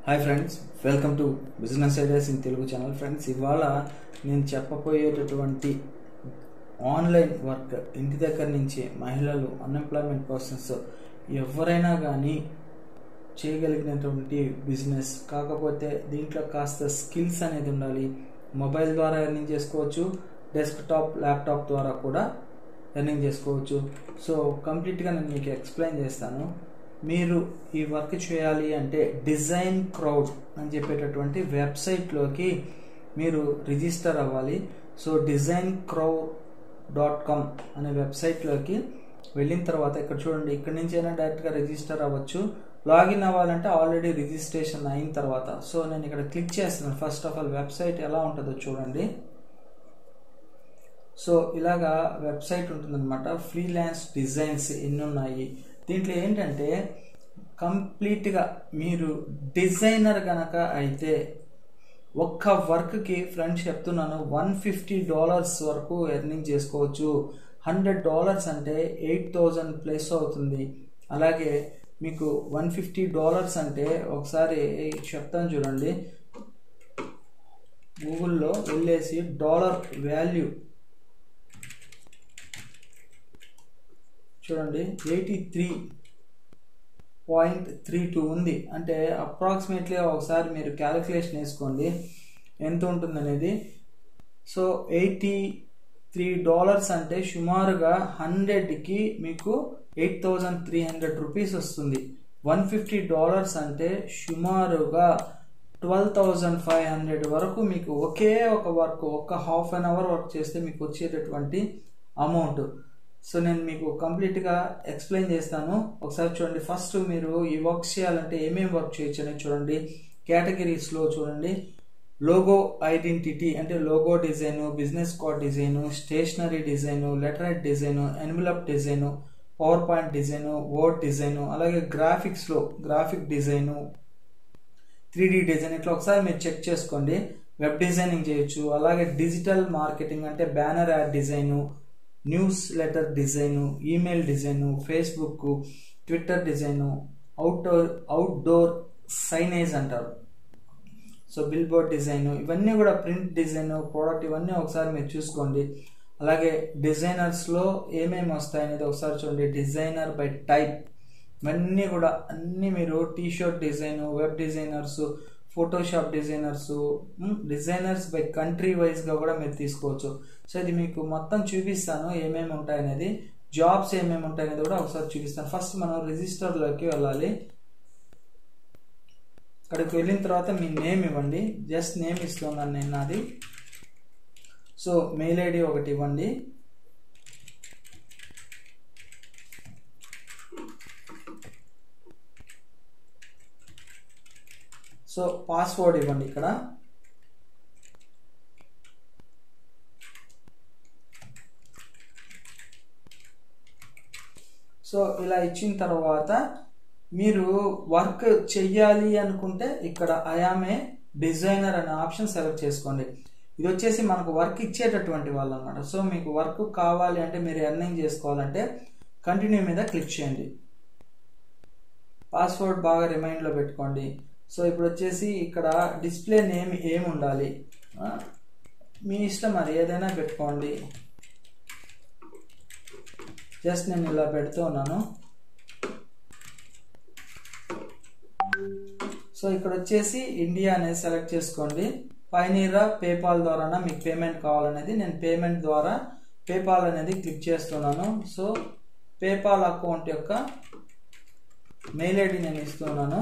hi friends welcome to business ideas in Telugu channel friends ఇవాళ నేను చెప్పబోయేటటువంటి online work ఇంటి దగ్గర నుంచి మహిళలు అన్ఎంప్లాయ్మెంట్ పర్సన్స్ ఎవరైనా కానీ చేయగలిగినటువంటి బిజినెస్ కాకపోతే దీంట్లో కాస్త స్కిల్స్ అనేది ఉండాలి మొబైల్ ద్వారా ఎర్నింగ్ చేసుకోవచ్చు డెస్క్టాప్ ల్యాప్టాప్ ద్వారా కూడా ఎర్నింగ్ చేసుకోవచ్చు సో కంప్లీట్గా నేను మీకు ఎక్స్ప్లెయిన్ చేస్తాను మీరు ఈ వర్క్ చేయాలి అంటే డిజైన్ క్రౌడ్ అని చెప్పేటటువంటి వెబ్సైట్లోకి మీరు రిజిస్టర్ అవ్వాలి so design crowd dot com అనే వెబ్సైట్లోకి వెళ్ళిన తర్వాత ఇక్కడ చూడండి ఇక్కడ నుంచి అయినా డైరెక్ట్గా రిజిస్టర్ అవ్వచ్చు లాగిన్ అవ్వాలంటే ఆల్రెడీ రిజిస్ట్రేషన్ అయిన తర్వాత సో నేను ఇక్కడ క్లిక్ చేస్తున్నాను ఫస్ట్ ఆఫ్ ఆల్ వెబ్సైట్ ఎలా ఉంటుందో చూడండి సో ఇలాగా వెబ్సైట్ ఉంటుందన్నమాట ఫ్రీలాన్స్ డిజైన్స్ ఎన్ని ఉన్నాయి దీంట్లో ఏంటంటే కంప్లీట్గా మీరు డిజైనర్ కనుక అయితే ఒక్క వర్క్కి ఫ్రెండ్స్ చెప్తున్నాను వన్ ఫిఫ్టీ డాలర్స్ వరకు ఎర్నింగ్ చేసుకోవచ్చు హండ్రెడ్ డాలర్స్ అంటే ఎయిట్ థౌజండ్ ప్లస్ అవుతుంది అలాగే మీకు వన్ ఫిఫ్టీ డాలర్స్ అంటే ఒకసారి చెప్తాను చూడండి గూగుల్లో వెళ్ళేసి డాలర్ వాల్యూ చూడండి eighty three point three two ఉంది అంటే అప్రాక్సిమేట్లీ ఒకసారి మీరు క్యాలిక్యులేషన్ వేసుకోండి ఎంత ఉంటుంది అనేది సో ఎయిటీ త్రీ డాలర్స్ అంటే సుమారుగా హండ్రెడ్కి మీకు eight thousand three hundred rupees వస్తుంది వన్ ఫిఫ్టీ డాలర్స్ అంటే సుమారుగా ట్వెల్వ్ థౌజండ్ ఫైవ్ హండ్రెడ్ వరకు మీకు ఒకే ఒక వర్క్ ఒక హాఫ్ అన్ అవర్ వర్క్ చేస్తే మీకు వచ్చేటటువంటి అమౌంట్ సో నేను మీకు కంప్లీట్గా ఎక్స్ప్లెయిన్ చేస్తాను ఒకసారి చూడండి ఫస్ట్ మీరు ఈ వర్క్ చేయాలంటే ఏమేమి వర్క్ చేయొచ్చు అనేది చూడండి కేటగిరీస్లో చూడండి లోగో ఐడెంటిటీ అంటే logo design business card design stationery design letterhead design envelope design PowerPoint design word design అలాగే గ్రాఫిక్స్లో గ్రాఫిక్ డిజైన్ త్రీ డిజైన్ ఇట్లా ఒకసారి మీరు చెక్ చేసుకోండి వెబ్ డిజైనింగ్ చేయొచ్చు అలాగే డిజిటల్ మార్కెటింగ్ అంటే banner ad design newsletter design email design Facebook Twitter design outdoor outdoor signage అంటారు సో బిల్ బోర్డ్ డిజైన్ ఇవన్నీ కూడా ప్రింట్ డిజైన్ ప్రోడక్ట్ ఇవన్నీ ఒకసారి మీరు చూసుకోండి అలాగే డిజైనర్స్లో ఏమేమి వస్తాయి అనేది ఒకసారి చూడండి డిజైనర్ బై టైప్ ఇవన్నీ కూడా అన్నీ మీరు T shirt design web designers Photoshop designers designers by country వైజ్గా కూడా మీరు తీసుకోవచ్చు సో ఇది మీకు మొత్తం చూపిస్తాను ఏమేమి ఉంటాయి అనేది జాబ్స్ ఏమేమి ఉంటాయి అనేది కూడా ఒకసారి చూపిస్తాను ఫస్ట్ మనం రిజిస్టర్లోకి వెళ్ళాలి అక్కడికి వెళ్ళిన తర్వాత మీ నేమ్ ఇవ్వండి జస్ట్ నేమ్ ఇస్తున్నాను నేను నాది సో మెయిల్ ఐడి ఒకటి ఇవ్వండి సో పాస్వర్డ్ ఇవ్వండి ఇక్కడ సో ఇలా ఇచ్చిన తర్వాత మీరు వర్క్ చెయ్యాలి అనుకుంటే ఇక్కడ ఐఆమే డిజైనర్ అనే ఆప్షన్ సెలెక్ట్ చేసుకోండి ఇది వచ్చేసి మనకు వర్క్ ఇచ్చేటటువంటి వాళ్ళు అనమాట సో మీకు వర్క్ కావాలి అంటే మీరు ఎర్నింగ్ చేసుకోవాలంటే కంటిన్యూ మీద క్లిక్ చేయండి పాస్వర్డ్ బాగా రిమైండ్లో పెట్టుకోండి సో ఇప్పుడు వచ్చేసి ఇక్కడ డిస్ప్లే నేమ్ ఏమి ఉండాలి మీ ఇష్టం మరి ఏదైనా పెట్టుకోండి జస్ట్ నేను ఇలా పెడుతూ ఉన్నాను సో ఇక్కడ వచ్చేసి ఇండియా అనేది సెలెక్ట్ చేసుకోండి పైనీరా పేపాల్ ద్వారా మీకు పేమెంట్ కావాలనేది నేను పేమెంట్ ద్వారా పేపాల్ అనేది క్లిక్ చేస్తున్నాను సో పేపాల్ అకౌంట్ యొక్క మెయిల్ ఐడి నేను ఇస్తున్నాను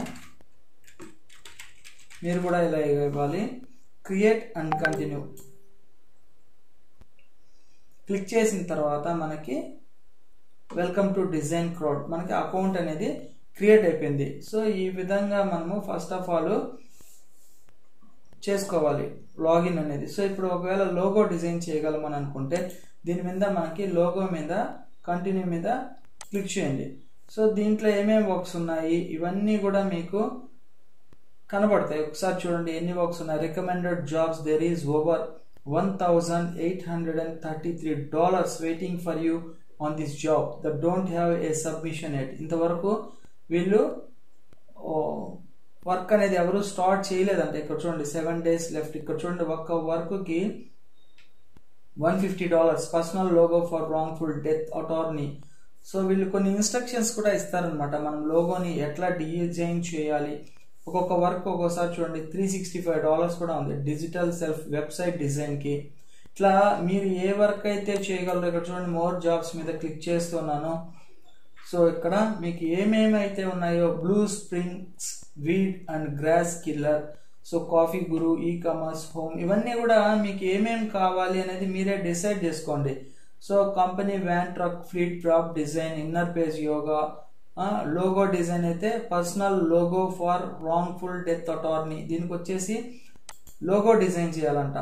మీరు కూడా ఇలా ఇవ్వాలి క్రియేట్ అండ్ కంటిన్యూ క్లిక్ చేసిన తర్వాత మనకి వెల్కమ్ టు డిజైన్ క్రౌడ్ మనకి అకౌంట్ అనేది క్రియేట్ అయిపోయింది సో ఈ విధంగా మనము ఫస్ట్ ఆఫ్ ఆల్ చేసుకోవాలి లాగిన్ అనేది సో ఇప్పుడు ఒకవేళ లోగో డిజైన్ చేయగలమని అనుకుంటే దీని మీద మనకి లోగో మీద కంటిన్యూ మీద క్లిక్ చేయండి సో దీంట్లో ఏమేమి వర్క్స్ ఉన్నాయి ఇవన్నీ కూడా మీకు కనబడతాయి ఒకసారి చూడండి ఎన్ని వర్క్స్ ఉన్నాయి recommended jobs there is over one thousand eight hundred and thirty three dollars waiting for you on this job they don't have a submission yet ఇంతవరకు వీళ్ళు వర్క్ అనేది ఎవరు స్టార్ట్ చేయలేదంట ఇక్కడ చూడండి సెవెన్ డేస్ లెఫ్ట్ ఇక్కడ చూడండి ఒక్క వర్క్కి one fifty dollars personal logo for wrongful death attorney so వీళ్ళు కొన్ని ఇన్స్ట్రక్షన్స్ కూడా ఇస్తారనమాట మనం లోగోని ఎట్లా డిజైన్ చేయాలి ఒక్కొక్క వర్క్ ఒక్కోసారి చూడండి త్రీ సిక్స్టీ ఫైవ్ డాలర్స్ కూడా ఉంది డిజిటల్ సెల్ఫ్ వెబ్సైట్ డిజైన్కి ఇట్లా మీరు ఏ వర్క్ అయితే చేయగలరో ఇక్కడ చూడండి మోర్ జాబ్స్ మీద క్లిక్ చేస్తున్నాను సో ఇక్కడ మీకు ఏమేమి అయితే ఉన్నాయో Blue Springs weed and grass killer so coffee guru e commerce home ఇవన్నీ కూడా మీకు ఏమేమి కావాలి అనేది మీరే డిసైడ్ చేసుకోండి so company van truck fleet drop design inner page yoga logo design అయితే personal logo for wrongful death attorney దీనికి వచ్చేసి లోగో డిజైన్ చేయాలంట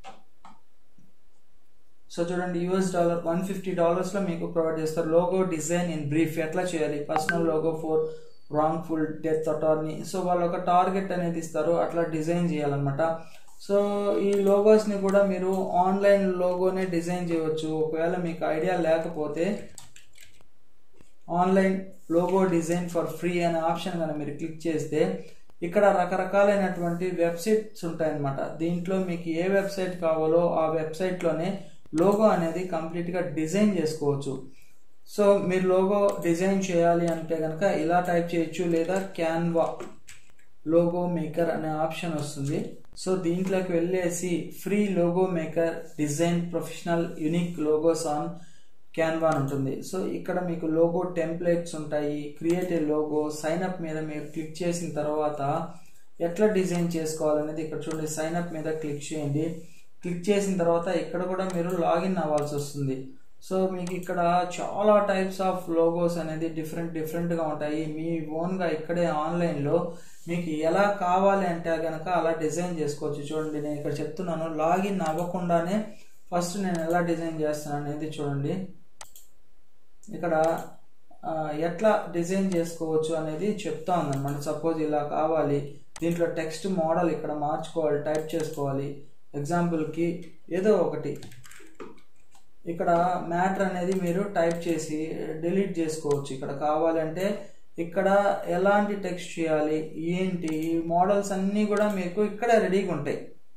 సో చూడండి యూఎస్ డాలర్ వన్ ఫిఫ్టీ డాలర్స్లో మీకు ప్రొవైడ్ చేస్తారు లోగో డిజైన్ ఇన్ బ్రీఫ్ ఎట్లా చేయాలి personal logo for wrongful death attorney so వాళ్ళు ఒక టార్గెట్ అనేది ఇస్తారు అట్లా డిజైన్ చేయాలన్నమాట సో ఈ లోగోస్ని కూడా మీరు ఆన్లైన్ లోగోనే డిజైన్ చేయవచ్చు ఒకవేళ మీకు ఐడియా లేకపోతే online logo design for free అనే ఆప్షన్ కనుక మీరు క్లిక్ చేస్తే ఇక్కడ రకరకాలైనటువంటి వెబ్సైట్స్ ఉంటాయన్నమాట దీంట్లో మీకు ఏ వెబ్సైట్ కావాలో ఆ వెబ్సైట్లోనే లోగో అనేది కంప్లీట్గా డిజైన్ చేసుకోవచ్చు సో మీరు లోగో డిజైన్ చేయాలి అంటే కనుక ఇలా టైప్ చేయొచ్చు లేదా క్యాన్వా లోగో మేకర్ అనే ఆప్షన్ వస్తుంది సో దీంట్లోకి వెళ్ళేసి free logo maker design professional unique logos on Canva ఉంటుంది సో ఇక్కడ మీకు లోగో టెంప్లెట్స్ ఉంటాయి create a logo sign up మీద మీరు క్లిక్ చేసిన తర్వాత ఎట్లా డిజైన్ చేసుకోవాలనేది ఇక్కడ చూడండి సైన్ అప్ మీద క్లిక్ చేయండి క్లిక్ చేసిన తర్వాత ఇక్కడ కూడా మీరు లాగిన్ అవ్వాల్సి వస్తుంది సో మీకు ఇక్కడ చాలా టైప్స్ ఆఫ్ లోగోస్ అనేది డిఫరెంట్ డిఫరెంట్గా ఉంటాయి మీ ఓన్గా ఇక్కడే ఆన్లైన్లో మీకు ఎలా కావాలి అంటే కనుక అలా డిజైన్ చేసుకోవచ్చు చూడండి నేను ఇక్కడ చెప్తున్నాను లాగిన్ అవ్వకుండానే ఫస్ట్ నేను ఎలా డిజైన్ చేస్తాను అనేది చూడండి ఇక్కడ ఎట్లా డిజైన్ చేసుకోవచ్చు అనేది చెప్తా ఉందన్నమాట సపోజ్ ఇలా కావాలి దీంట్లో టెక్స్ట్ మోడల్ ఇక్కడ మార్చుకోవాలి టైప్ చేసుకోవాలి ఎగ్జాంపుల్కి ఏదో ఒకటి ఇక్కడ మ్యాటర్ అనేది మీరు టైప్ చేసి డిలీట్ చేసుకోవచ్చు ఇక్కడ కావాలంటే ఇక్కడ ఎలాంటి టెక్స్ట్ చేయాలి ఏంటి ఈ మోడల్స్ అన్నీ కూడా మీకు ఇక్కడ రెడీగా ఉంటాయి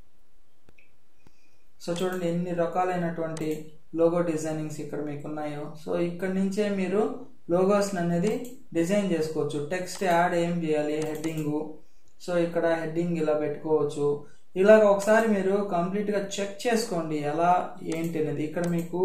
సో చూడండి ఎన్ని రకాలైనటువంటి లోగో డిజైనింగ్స్ ఇక్కడ మీకు ఉన్నాయో సో ఇక్కడ నుంచే మీరు లోగోస్ అనేది డిజైన్ చేసుకోవచ్చు టెక్స్ట్ యాడ్ ఏం చేయాలి హెడ్డింగు సో ఇక్కడ హెడ్డింగ్ ఇలా పెట్టుకోవచ్చు ఇలాగ ఒకసారి మీరు కంప్లీట్గా చెక్ చేసుకోండి ఎలా ఏంటి అనేది ఇక్కడ మీకు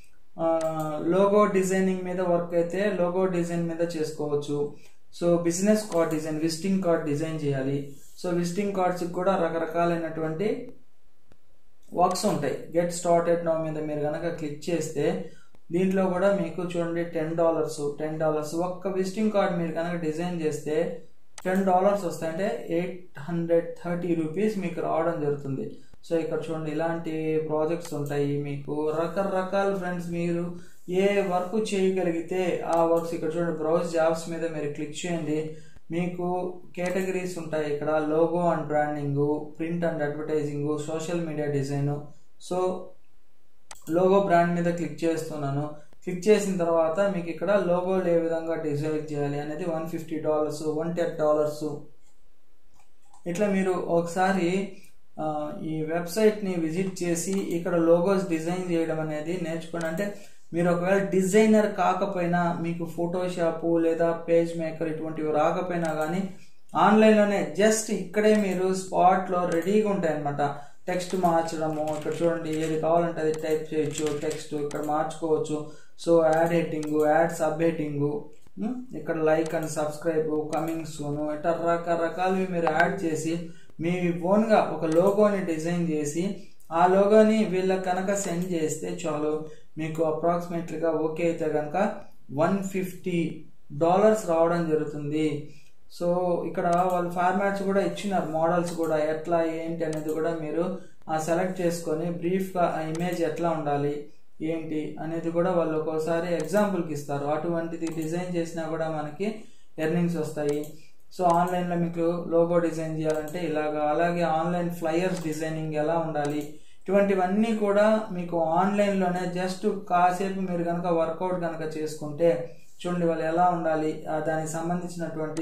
లోగో డిజైనింగ్ మీద వర్క్ అయితే లోగో డిజైన్ మీద చేసుకోవచ్చు so business card design visiting card design చేయాలి సో విజిటింగ్ కార్డ్స్కి కూడా రకరకాలైనటువంటి వర్క్స్ ఉంటాయి గెట్ స్టార్టెడ్ నో మీద మీరు కనుక క్లిక్ చేస్తే దీంట్లో కూడా మీకు చూడండి టెన్ డాలర్స్ టెన్ డాలర్స్ ఒక్క విజిటింగ్ కార్డ్ మీరు కనుక డిజైన్ చేస్తే టెన్ డాలర్స్ వస్తాయి అంటే ఎయిట్ హండ్రెడ్ థర్టీ రూపీస్ మీకు రావడం జరుగుతుంది సో ఇక్కడ చూడండి ఇలాంటి ప్రాజెక్ట్స్ ఉంటాయి మీకు రకరకాల ఫ్రెండ్స్ మీరు ఏ వర్క్ చేయగలిగితే ఆ వర్క్స్ ఇక్కడ చూడండి బ్రౌజ్ జాబ్స్ మీద మీరు క్లిక్ చేయండి మీకు కేటగిరీస్ ఉంటాయి ఇక్కడ logo and branding print and advertising social media design so logo brand మీద క్లిక్ చేస్తున్నాను క్లిక్ చేసిన తర్వాత మీకు ఇక్కడ లోగోలు ఏ విధంగా డిజైన్ చేయాలి అనేది one fifty dollars one ten dollars ఇట్లా మీరు ఒకసారి ఈ వెబ్సైట్ని విజిట్ చేసి ఇక్కడ లోగోస్ డిజైన్ చేయడం అనేది నేర్చుకోండి అంటే మీరు ఒకవేళ డిజైనర్ కాకపోయినా మీకు ఫోటోషాప్ లేదా పేజ్ మేకర్ ఇటువంటివి రాకపోయినా కానీ ఆన్లైన్లోనే జస్ట్ ఇక్కడే మీరు స్పాట్లో రెడీగా ఉంటాయి అనమాట టెక్స్ట్ మార్చడము ఇక్కడ చూడండి ఏది కావాలంటే అది టైప్ చేయొచ్చు టెక్స్ట్ ఇక్కడ మార్చుకోవచ్చు so add heading add sub heading ఇక్కడ like and subscribe coming soon ఇట్లా రకరకాలవి మీరు యాడ్ చేసి మీ ఓన్గా ఒక లోగోని డిజైన్ చేసి ఆ లోగోని వీళ్ళకి కనుక సెండ్ చేస్తే చాలు మీకు అప్రాక్సిమేట్లీగా ఓకే అయితే కనుక వన్ ఫిఫ్టీ డాలర్స్ రావడం జరుగుతుంది సో ఇక్కడ వాళ్ళు ఫార్మాట్స్ కూడా ఇచ్చినారు మోడల్స్ కూడా ఎట్లా ఏంటి అనేది కూడా మీరు సెలెక్ట్ చేసుకొని బ్రీఫ్గా ఆ ఇమేజ్ ఎట్లా ఉండాలి ఏంటి అనేది కూడా వాళ్ళు ఒక్కోసారి ఎగ్జాంపుల్కి ఇస్తారు అటువంటిది డిజైన్ చేసినా కూడా మనకి ఎర్నింగ్స్ వస్తాయి సో ఆన్లైన్లో మీకు లోగో డిజైన్ చేయాలంటే ఇలాగా అలాగే ఆన్లైన్ ఫ్లయర్స్ డిజైనింగ్ ఎలా ఉండాలి ఇటువంటివన్నీ కూడా మీకు ఆన్లైన్లోనే జస్ట్ కాసేపు మీరు కనుక వర్కౌట్ కనుక చేసుకుంటే చూడండి వాళ్ళు ఎలా ఉండాలి దానికి సంబంధించినటువంటి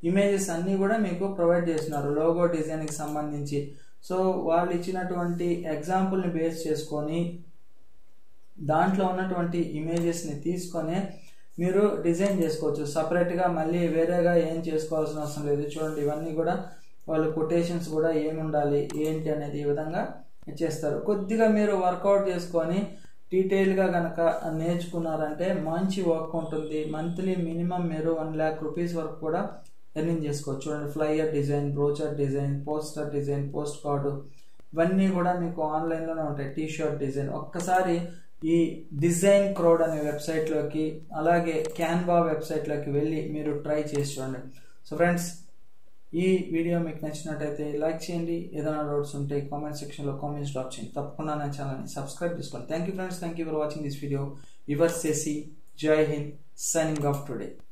ఇమేజెస్ అన్నీ కూడా మీకు ప్రొవైడ్ చేస్తున్నారు లోగో డిజైన్కి సంబంధించి సో వాళ్ళు ఇచ్చినటువంటి ఎగ్జాంపుల్ని బేస్ చేసుకొని దాంట్లో ఉన్నటువంటి ఇమేజెస్ని తీసుకొని మీరు డిజైన్ చేసుకోవచ్చు సపరేట్గా మళ్ళీ వేరేగా ఏం చేసుకోవాల్సిన అవసరం లేదు చూడండి ఇవన్నీ కూడా వాళ్ళు కొటేషన్స్ కూడా ఏమి ఉండాలి ఏంటి అనేది ఈ విధంగా చేస్తారు కొద్దిగా మీరు వర్కౌట్ చేసుకొని డీటెయిల్గా కనుక నేర్చుకున్నారంటే మంచి వర్క్ ఉంటుంది మంత్లీ మినిమం మీరు వన్ ల్యాక్ రూపీస్ వరకు కూడా ఎర్నింగ్ చేసుకోవచ్చు చూడండి flyer design brochure design poster design postcard ఇవన్నీ కూడా మీకు ఆన్లైన్లోనే ఉంటాయి టీ షర్ట్ డిజైన్ ఒక్కసారి ఈ డిజైన్ క్రౌడ్ అనే వెబ్సైట్లోకి అలాగే క్యాన్వా వెబ్సైట్లోకి వెళ్ళి మీరు ట్రై చేసి చూడండి సో ఫ్రెండ్స్ ఈ వీడియో మీకు నచ్చినట్టయితే లైక్ చేయండి ఏదైనా డౌట్స్ ఉంటే కామెంట్ సెక్షన్లో కామెంట్స్ డ్రాప్ చేయండి తప్పకుండా నా ఛానల్ని సబ్స్క్రైబ్ చేసుకోండి thank you friends thank you for watching this video your సెసి Jai Hind signing off today